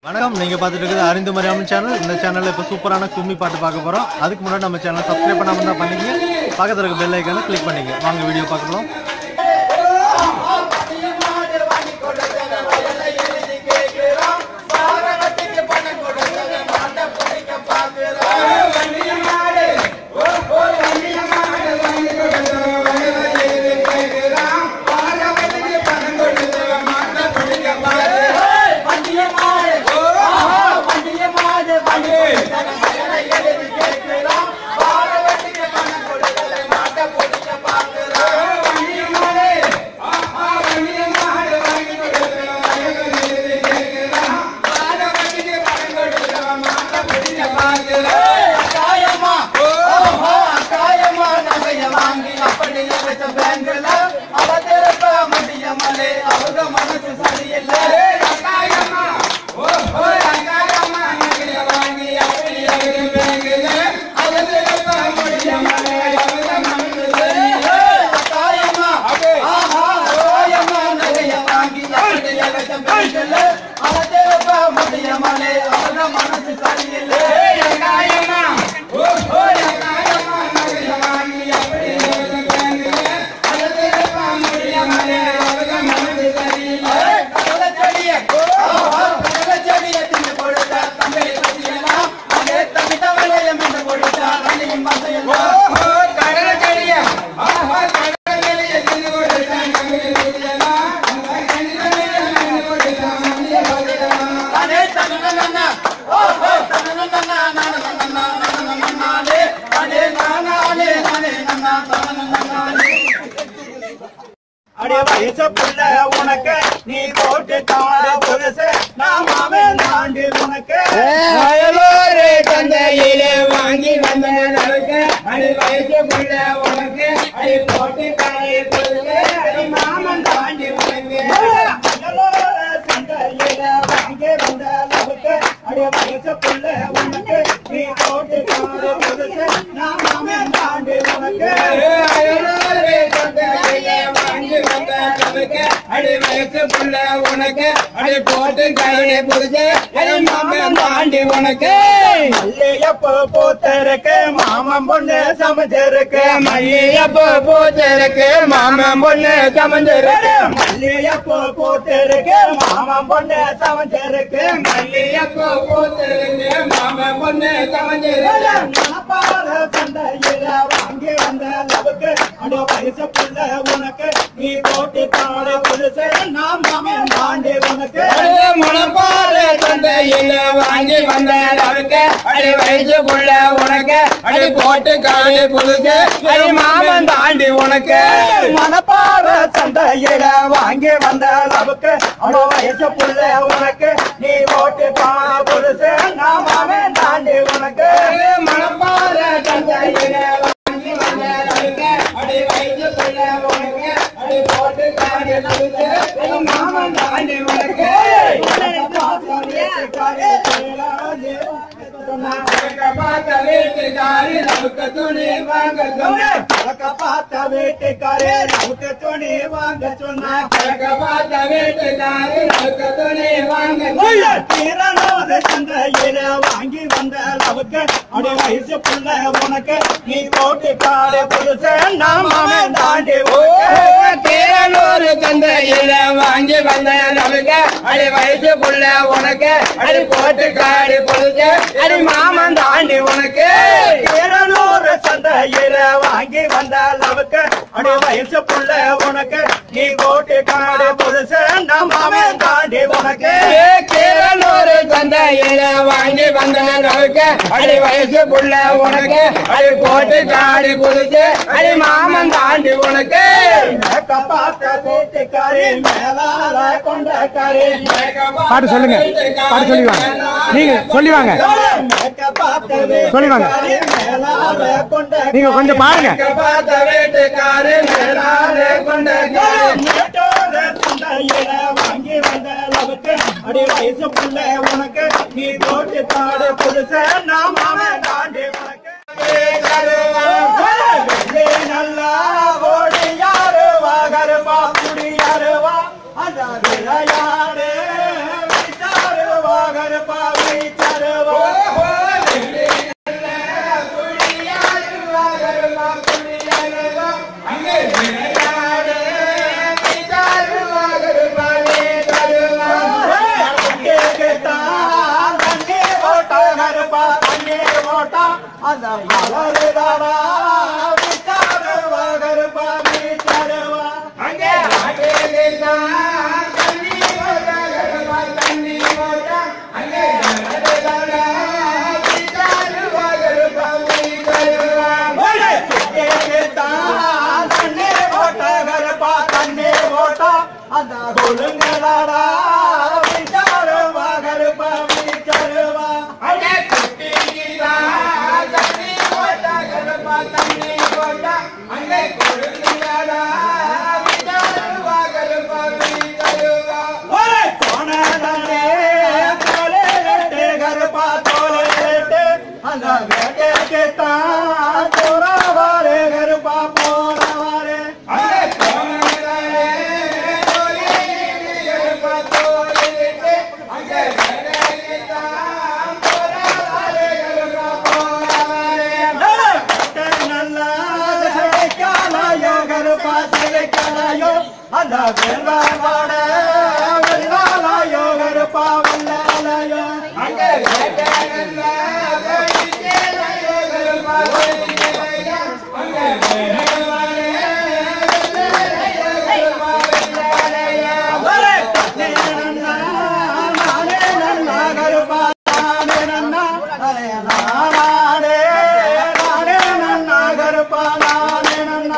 வணக்கம் நீங்க பார்த்துட்டு இருக்கிறது அறிந்து மரியாமல் சேனல் இந்த சேனல்ல இப்போ சூப்பரான கும்மி பாட்டு பார்க்க போறோம் அதுக்கு முன்னாடி நம்ம சேனல் சப்ஸ்கிரைப் பண்ணாம இருந்தா பண்ணிக்கங்க பக்கத்துல இருக்க பெல் ஐக்கான கிளிக் பண்ணிங்க வாங்க வீடியோ பார்க்கலாம் அடே வயசு புள்ள உனக்கு நீ போட்டு காண புதுசு நான் மாமன் தாண்டி உனக்கு வயலூரு சந்தையிலே வாங்கி வந்த அளவுக்கு அடி வயசு புள்ள உனக்கு அடி போட்டு காய கொடுத்து அடி மாமன் தாண்டி உனக்கு வயலோர சந்தையில வாங்கி வந்த அளவுக்கு அடே வயசு புள்ள உனக்கு நீ போட்டு காண புதுசு நான் மாமன் தாண்டி உனக்கு வயலூரு சந்தையிலே வாங்கி வந்த அளவுக்கு அடி வயசு புள்ள உனக்கு அடி போட்டு காய கொடுத்து அடி மாமன் தாண்டி உனக்கு மல்லியப்பூ பூத்திருக்கு மாமன் பொண்ணு சமைச்சிருக்கு மல்லியப்பூ பூத்திருக்கு மாமன் பொண்ணு சமந்திருக்கு மல்லியப்பூ பூத்திருக்கு மாமன் பொண்ணு சமைச்சிருக்கு மல்லியப்பூ பூத்திருக்கு மாமன் பொண்ணு சமந்திருக்கு மணப்பாற சந்தையில வாங்கி வந்த அளவுக்கு அட வயசு புள்ள உனக்கு நீ போட்டு காடு புதுசு நான் மாமன் தாண்டி உனக்கு முனப்பாறு சந்தையில வாங்கி வந்த அளவுக்கு அடி வயசு புள்ள உனக்கு அடி போட்டு காடு புதுசு அடி மாமன் தாண்டி உனக்கு மணப்பாற சந்தையில வாங்கி வந்த அளவுக்கு அட வயசு புள்ள உனக்கு நீ போட்டு காடு புதுசு நான் மாமன் தாண்டி உனக்கு மணப்பாற சந்தையில வாங்கி வந்த அளவுக்கு அடி வயசு புள்ள உனக்கு அடி போட்டு காடு புதுசு அடி மாமன் தாண்டி உனக்கு பார்த்த வீட்டுக்காரி நமக்கு துணி வாங்க சொன்ன பார்த்த வீட்டுக்காரே நமக்கு துணி வாங்க சொன்ன பார்த்த வீட்டுக்காரி நமக்கு துணி வாங்க திறனாத சந்தையில வாங்கி வந்த அளவுக்கு அடி வயசு புள்ள உனக்கு நீ போட்டு காடு புதுசு நாம தாண்டி தேனூர் சந்தையில வாங்கி வந்த நமக்கு அடி வயசு புள்ள உனக்கு அடி போட்டு காடு பொழுது அடி மாமன் தாண்டி உனக்கு திறனூர் சந்தையில வாங்கி வந்த அளவுக்கு அடி வயசு புள்ள உனக்கு நீ போட்டு காடு புதுசு நாம தாண்டி உனக்கு தேனூர் சந்தையில வாங்கி வந்த நமக்கு அடி வயசு புள்ள உனக்கு அடி போட்டு காடு பொழுது அடி மாமன் தாண்டி உனக்கு பார்த்த வீட்டுக்காரி மேலால கொண்டக்காரி பாட்டு சொல்லுங்க பாட்டு சொல்லி வாங்க நீங்க சொல்லி வாங்க சொல்லி வாங்க நீங்க கொஞ்சம் பாருங்க பார்த்த வீட்டுக்காரு மேலாலே கொண்ட வாங்கி வந்த அளவுக்கு அடி வயசு புள்ள உனக்கு நீ போட்டு காடு புதுச நாம தாண்டி உனக்கு வெள்ளி நல்லா ஓடி யாரு வாகருவா குடி யாருவா அந்த விளையாடு விட்டாரு வாகருவா கருப்பாவை தருவா தண்ணி ஓட்டா கருப்பா தண்ணி ஓட்டா அந்த மலருதாடா விட்டாருவா கருப்பா வீட்டருவா தண்ணி ஓட்டா கருப்பா தண்ணி ஓட்டா அந்த கொழுங்கடாடா விட்டாருவா கருப்பா வீட்டருவா ஒரே கோணதானே தோலேட்டு கருப்பா தோலேட்டு அந்த வேட்டைக்கு தான் போறவாரே கருப்பா போறவாரே நல்லா சிலைக்காலையோ கருப்பா சிலைக்காலையோ அந்த வெள்ளாட வெள்ளாலையோ கருப்பா வெள்ளாலையோ ஒரே தண்ணி நன்னா, நானே நன்னா கருப்பா நானே நன்னா, அரே நானே, நானே நன்னா கருப்பா நானே நன்னா.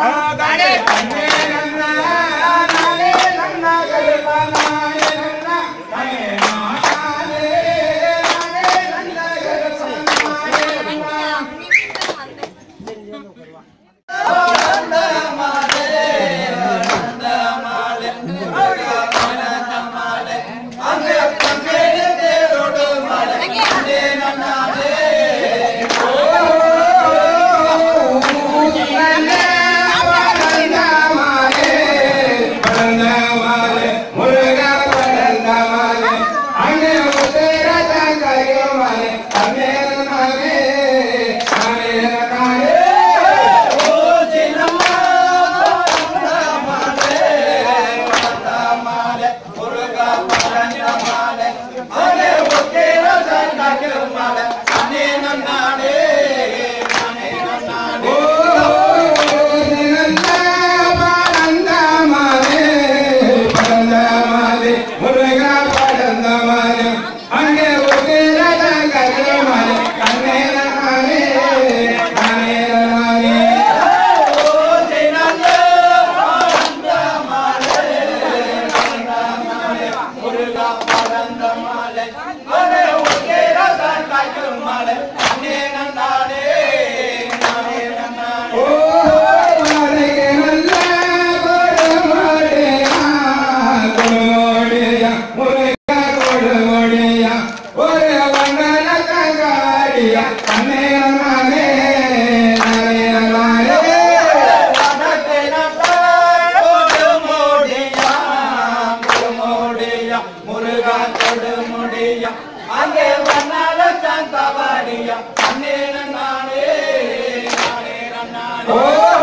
முருகா கொடு முடியா அங்கே வண்ணால சாந்தவாடியா அண்ணே நானே நானே நானே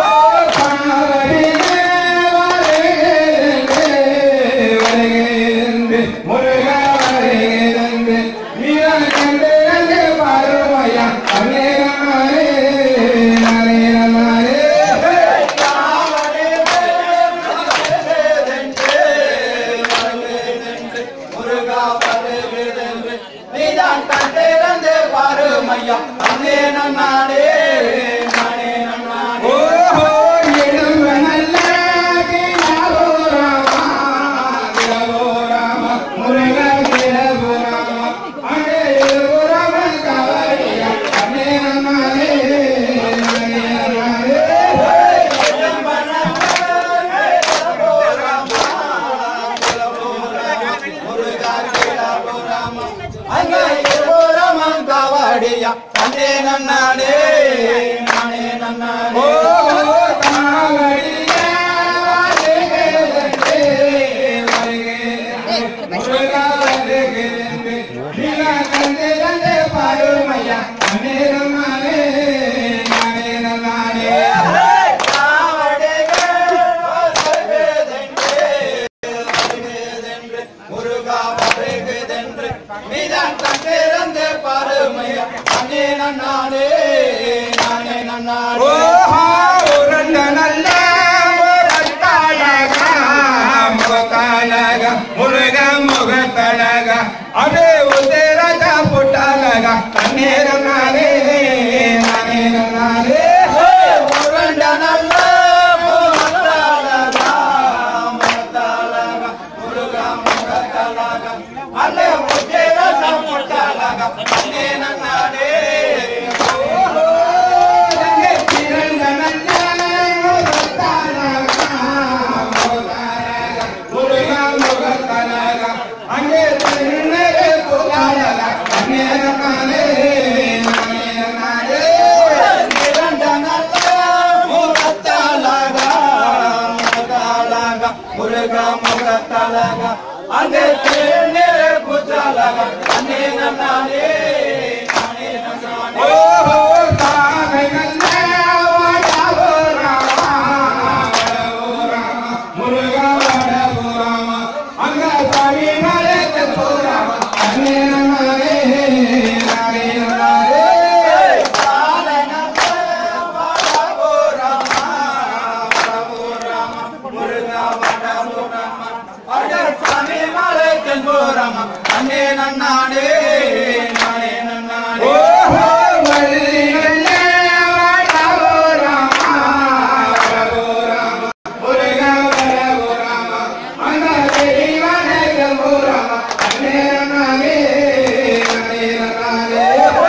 முருகா வருகிறென்று நீதான் கண்டிருந்து பாருமையா அண்ணே நானே நானே நானே அங்கே இருபுறமும் காவாடியா அண்ணே நானே நானே நானே முருகா நீதான் கண்டிருந்து பாருமையா அண்ணே நன்னானே நானே நன்னானே ஓஹா உருண்ட நல்ல முகத்தழக முகத்தழக முருக முகத்தழக அடே உதிரக புட்டழக தண்ணீரம் நானே நானே நானே உருண்ட நல்ல முகத்தழகா, முகத்தழகா, முருகா முகத்தழகா. அண்ணே முத்தேரசா முத்தழகா, அண்ணே நன்னானே. ஓஹோ, தங்கே பிறந்த நல்ல முகத்தழக முகத்தழக முருக முகத்தழக அங்கே திருநெரு புகழக தண்ணீரம் நானே நானே நானே இரண்ட நல்ல முகத்தழகா, முகத்தழகா, முருகா முகத்தழகா. அண்ணே திருநீறு புத்தழகா, அண்ணே நன்னானே, நானே நன்னானே. ஓஹோ தாவை நல்ல வாழவோ ராமா வாழவோ ராமா முருகா வாழவோ ராமா அங்க சாமி மலைக்கு போராமா அண்ணே நானே நானே நானே ஓஹோ வள்ளி நல்ல வாழவோ ராமா வாழவோ ராமா முருகா வாழவோ ராமா அங்க தேவி மலைக்கு போராமா அண்ணே நானே நானே நானே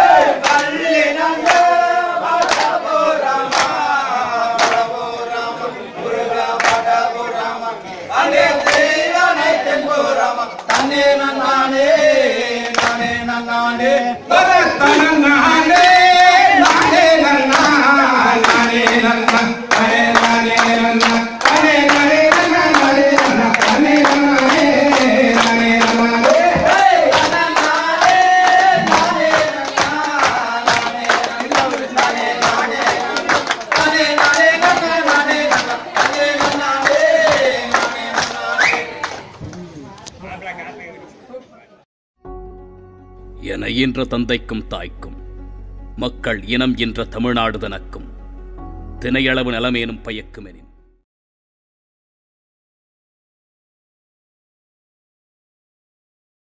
நானே நானே நானே பரத்தனநானே நானே நன்னா நானே நன்னா நானே நானே நன்னா நானே நானே நன்னா நானே நன்னா நானே நானே நானே நானே என ஈன்ற தந்தைக்கும் தாய்க்கும் மக்கள் இனம் என்ற தமிழ்நாடு தனக்கும் தினையளவு நலமேனும் பயக்குமெனின்